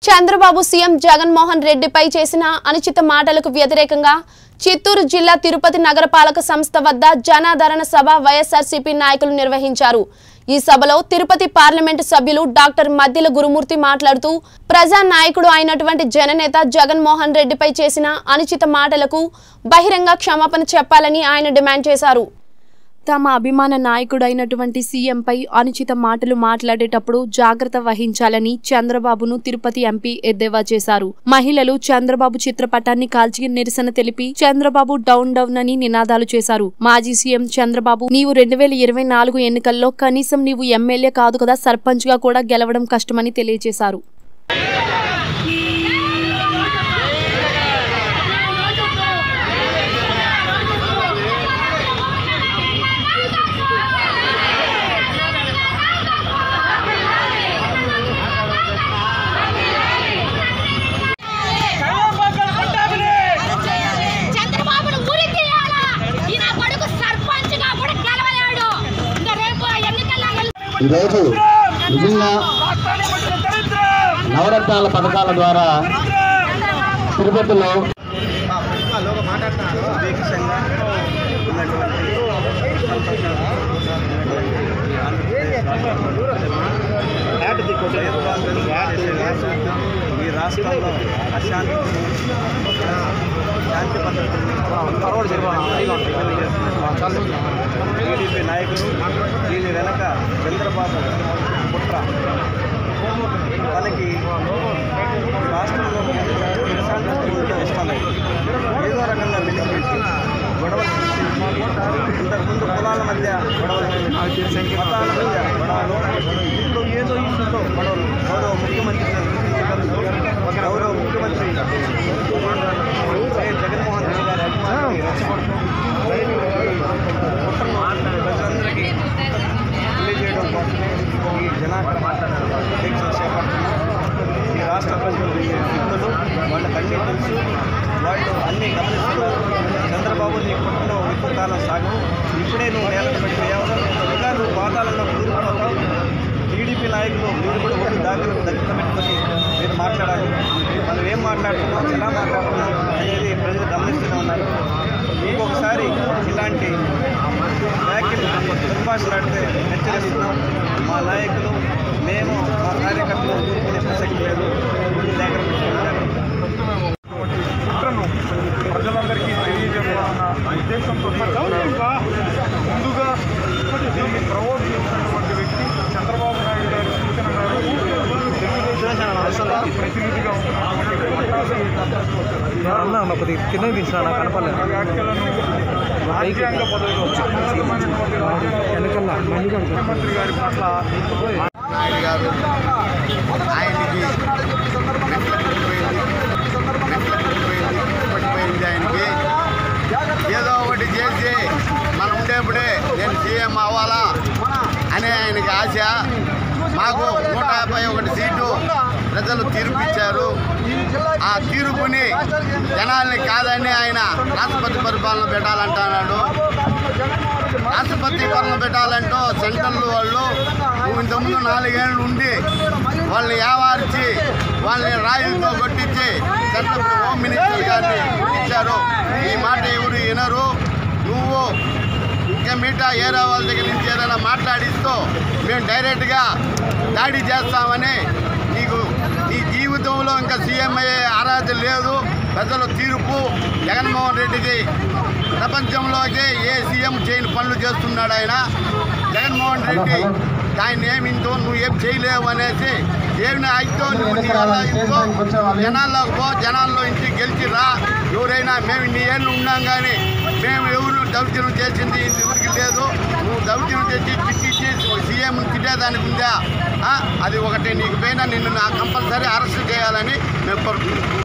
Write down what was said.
Chandrababu CM Jaganmohan రెడ్డిపై చేసిన అనుచిత మాటలకు వ్యతిరేకంగా చిత్తూరు జిల్లా తిరుపతి నగరపాలక సంస్థ వద్ద జనాదరణ సభ వైఎస్ఆర్సీపీ నాయకులు నిర్వహించారు ఈ సభలో తిరుపతి పార్లమెంటు సభ్యులు డాక్టర్ మద్దిల గురుమూర్తి మాట్లాడుతూ ప్రజా నాయకుడు అయినటువంటి జననేత జగన్మోహన్ రెడ్డిపై చేసిన అనుచిత మాటలకు బహిరంగ క్షమాపణ చెప్పాలని ఆయన డిమాండ్ చేశారు తమ అభిమాన నాయకుడైనటువంటి సీఎంపై అనుచిత మాటలు మాట్లాడేటప్పుడు జాగ్రత్త వహించాలని చంద్రబాబును తిరుపతి ఎంపీ ఎద్దేవా చేశారు మహిళలు చంద్రబాబు చిత్రపటాన్ని కాల్చి నిరసన తెలిపి చంద్రబాబు డౌన్ డౌన్ అని నినాదాలు చేశారు మాజీ సీఎం చంద్రబాబు నీవు రెండు వేల ఇరవై నాలుగు ఎన్నికల్లో కనీసం నీవు ఎమ్మెల్యే కాదు కదా సర్పంచ్ గా కూడా గెలవడం కష్టమని తెలియజేశారు చంద్రబాబును ఊరి తీయాలా ఈ నా కొడుకు సర్పంచ్ గా కూడా గెలవలేడు ఇంకా రేపు ఎన్నికల్లో గెలు- ఈరోజు నిజంగా నవరత్నాల పథకాల ద్వారా తిరుపతిలో ఈ రాష్ట్రంలో అశాంతి శాంతి టీడీపీ నాయకులు దీని వెనక చంద్రబాబు కుట్ర తనకి ఈ రాష్ట్రంలో ప్రశాంత స్థితిలో ఇష్టం లేదు ఏదో రకంగా వెలిగిపెట్టి గొడవలు సృష్టించి ఇంతకుముందు కులాల మధ్య గొడవలు మతాల మధ్య గొడవలు ఇప్పుడు ఏదో ఇష్యూతో గొడవలు గౌరవ ముఖ్యమంత్రి గారు గౌరవ ముఖ్యమంత్రి వైఎస్ జగన్మోహన్ రెడ్డి గారి అభిమానులు రెచ్చగొడుతూ కుట్రను ప్రజలందరికీ తెలియజేయడం కోసమే ఈ జనాగ్రహ దీక్ష చేపడుతున్నారు ఈ రాష్ట్ర ప్రజలు దిక్కులు వాళ్ళకి అన్నీ తెలుసు వాళ్ళు అన్నీ గమనిస్తూ చంద్రబాబు నీ కుటుంబంలో ఎక్కువ కాలం సాగు ఇప్పుడే నువ్వు నేలకు పడిపోయావు ఇంకా నువ్వు పాతాలలో కూరుకుపోతావు టీడీపీ నాయకులు మీరు కూడా ఒక దాఖలకు దగ్గర పెట్టుకొని మీరు మాట్లాడాలి మనం ఏం మాట్లాడుతున్నాం ఎలా మాట్లాడుతున్నాం అనేది ప్రజలు గమనిస్తూనే ఉన్నారు ఇంకొకసారి ఇలాంటి వ్యాఖ్యలు దుర్భాషలాడితే హెచ్చరిస్తున్నాం మా నాయకులు మేము మా కార్యకర్తలు ఊరుకునే ప్రసక్తి లేదు దగ్గర పెట్టుకుంటారు కుట్రను ప్రజలందరికీ తెలియజేయాలన్న ఉద్దేశంతో ముందుగా దీన్ని ప్రమోట్ చేసినటువంటి వ్యక్తి చంద్రబాబు నాయుడు గారి సూచన మేరకు తెలుగుదేశం ప్రతినిధిగా ఉన్నటువంటి కింద తీసిన కనపడలేదు వ్యాఖ్యలను రాజ్యాంగ పదవిలో ఉన్నతమైనటువంటి రాజ్యాంగ ముఖ్యమంత్రి గారి పట్ల నాయుడు గారు ఆయనకి మెట్లెక్కిపోయింది మెట్లెక్కిపోయింది పట్టిపోయింది ఆయనకి ఏదో ఒకటి చేసి మనం ఉండేప్పుడే నేను సీఎం అవ్వాలా అనే ఆయనకి ఆశ మాకు నూట యాభై ఒకటి సీటు ప్రజలు తీర్పు ఇచ్చారు ఆ తీర్పుని జనాల్ని కాదని ఆయన రాష్ట్రపతి పరిపాలన పెట్టాలంటున్నాడు రాష్ట్రపతి పాలన పెట్టాలంటూ సెంట్రల్ వాళ్ళు నువ్వు ఇంతకుముందు నాలుగేళ్ళు ఉండి వాళ్ళని ఏవార్చి వాళ్ళని రాయిలతో కొట్టించి సెంట్రల్ హోమ్ మినిస్టర్ గారిని ఇచ్చారు ఈ మాట ఎవరు వినరు నువ్వు ఇంకా మిగతా ఏరే వాళ్ళ దగ్గర నుంచి ఏదైనా మాట్లాడిస్తూ మేము డైరెక్ట్గా దాడి చేస్తామని నీకు నీ జీవితంలో ఇంకా సీఎం అయ్యే అర్హత లేదు ప్రజల తీర్పు జగన్మోహన్ రెడ్డికి ప్రపంచంలోకి ఏ సీఎం చేయని పనులు చేస్తున్నాడు ఆయన జగన్మోహన్ రెడ్డి దాన్ని ఏమి ఇంతో నువ్వు ఏం చేయలేవు అనేసి ఏమి అయితే నువ్వు నీ వల్ల ఇంతో జనాల్లోకి పో జనాల్లో ఇంటికి గెలిచి రా ఎవరైనా మేము ఇన్ని ఏళ్ళు ఉన్నాం కానీ మేము ఎవరు దౌర్జన్యం చేసింది ఎవరికి లేదు నువ్వు దౌర్జన్యం చేసి తిట్టించి సీఎం తిట్టేదానికి ఉందా ఆ? అది ఒకటి నీకు పైన నిన్ను నా కంపల్సరీ అరెస్ట్ చేయాలని మేము కోరుతున్నాం